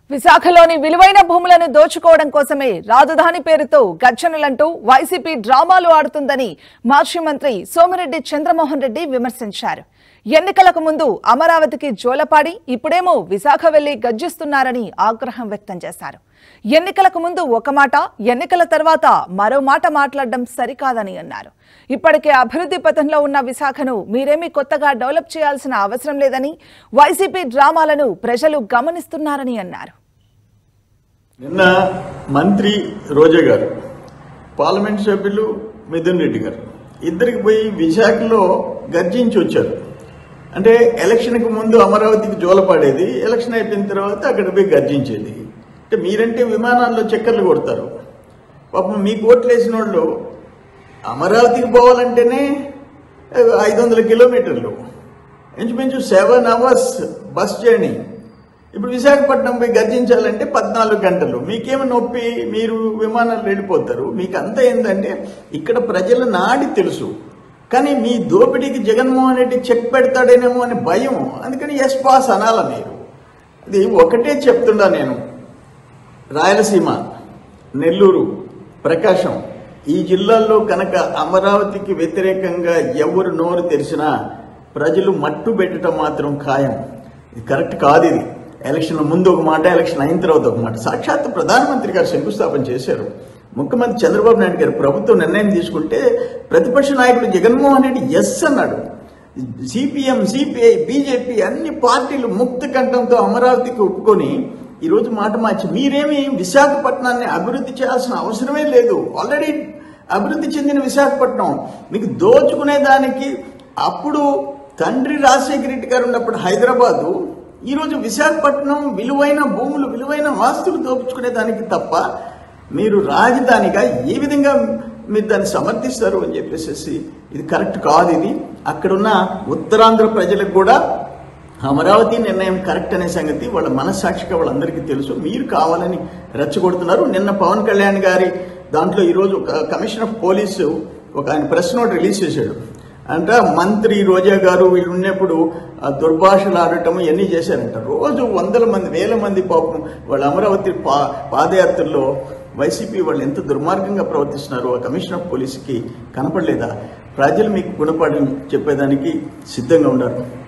విశాఖలోని విలువైన భూములను దోచుకోవడం కోసమే రాజధాని పేరుతో గర్జనలంటూ వైసీపీ డ్రామాలు ఆడుతుందని మాజీ మంత్రి సోమిరెడ్డి చంద్రమోహన్ రెడ్డి విమర్శించారు ఎన్నికలకు ముందు అమరావతికి జోలపాడి ఇప్పుడేమో విశాఖ వెళ్లి గర్జిస్తున్నారని ఆగ్రహం వ్యక్తం చేశారు ఎన్నికలకు ముందు ఒక మాట ఎన్నికల తర్వాత మరో మాట మాట్లాడడం సరికాదని అన్నారు ఇప్పటికే అభివృద్ధి పథంలో ఉన్న విశాఖను మీరేమీ కొత్తగా డెవలప్ చేయాల్సిన అవసరం లేదని వైసీపీ డ్రామాలను ప్రజలు గమనిస్తున్నారని అన్నారు నిన్న మంత్రి రోజా గారు పార్లమెంట్ సభ్యులు మిథున్ రెడ్డి గారు ఇద్దరికి పోయి విశాఖలో గర్జించి వచ్చారు అంటే ఎలక్షన్కి ముందు అమరావతికి జోలపాడేది ఎలక్షన్ అయిపోయిన తర్వాత అక్కడ పోయి గర్జించేది అంటే మీరంటే విమానాల్లో చక్కర్లు కొడతారు పాపం మీకు ఓట్లు వేసిన వాళ్ళు అమరావతికి పోవాలంటేనే ఐదు వందల కిలోమీటర్లు ఇంచుమించు సెవెన్ అవర్స్ బస్ జర్నీ ఇప్పుడు విశాఖపట్నం పోయి గర్జించాలంటే పద్నాలుగు గంటలు మీకేమి నొప్పి మీరు విమానాలు వెళ్ళిపోతారు మీకు అంతా ఏంటంటే ఇక్కడ ప్రజల నాడి తెలుసు కానీ మీ దోపిడీకి జగన్మోహన్ రెడ్డి చెక్ పెడతాడేనేమో అని భయం అందుకని ఎస్ పాస్ అనాల మీరు అది ఒకటే చెప్తుండా నేను రాయలసీమ నెల్లూరు ప్రకాశం ఈ జిల్లాల్లో కనుక అమరావతికి వ్యతిరేకంగా ఎవరు నోరు తెరిచినా ప్రజలు మట్టు పెట్టడం మాత్రం ఖాయం ఇది కరెక్ట్ కాదు ఇది ఎలక్షన్ ముందు ఒక మాట ఎలక్షన్ అయిన తర్వాత ఒక మాట సాక్షాత్ ప్రధానమంత్రి గారు శంకుస్థాపన చేశారు ముఖ్యమంత్రి చంద్రబాబు నాయుడు గారు ప్రభుత్వం నిర్ణయం తీసుకుంటే ప్రతిపక్ష నాయకుడు జగన్మోహన్ రెడ్డి ఎస్ అన్నాడు సిపిఎం సిపిఐ బీజేపీ అన్ని పార్టీలు ముక్త కంఠంతో అమరావతికి ఒప్పుకొని ఈరోజు మాట మార్చి మీరేమి విశాఖపట్నాన్ని అభివృద్ధి చేయాల్సిన అవసరమే లేదు ఆల్రెడీ అభివృద్ధి చెందిన విశాఖపట్నం మీకు దోచుకునే దానికి అప్పుడు తండ్రి రాజశేఖర రెడ్డి గారు ఉన్నప్పుడు హైదరాబాదు ఈరోజు విశాఖపట్నం విలువైన భూములు విలువైన ఆస్తులు దోపుకునే దానికి తప్ప మీరు రాజధానిగా ఏ విధంగా మీరు దాన్ని సమర్థిస్తారు అని చెప్పేసి ఇది కరెక్ట్ కాదు ఇది అక్కడున్న ఉత్తరాంధ్ర ప్రజలకు కూడా అమరావతి నిర్ణయం కరెక్ట్ అనే సంగతి వాళ్ళ మనస్సాక్షిగా వాళ్ళందరికీ తెలుసు మీరు కావాలని రెచ్చగొడుతున్నారు నిన్న పవన్ కళ్యాణ్ గారి దాంట్లో ఈరోజు ఒక కమిషన్ ఆఫ్ పోలీసు ఒక ఆయన ప్రెస్ నోట్ రిలీజ్ చేశాడు అంట మంత్రి రోజా గారు వీళ్ళు ఉన్నప్పుడు ఆ దుర్భాషలు ఆడటం ఇవన్నీ చేశారంట రోజు వందల మంది వేల మంది పాపం వాళ్ళ అమరావతి పా పాదయాత్రలో వైసీపీ వాళ్ళు ఎంత దుర్మార్గంగా ప్రవర్తిస్తున్నారో ఆ కమిషన్ ఆఫ్ పోలీసుకి కనపడలేదా ప్రజలు మీకు గుణపాఠం చెప్పేదానికి సిద్ధంగా ఉన్నారు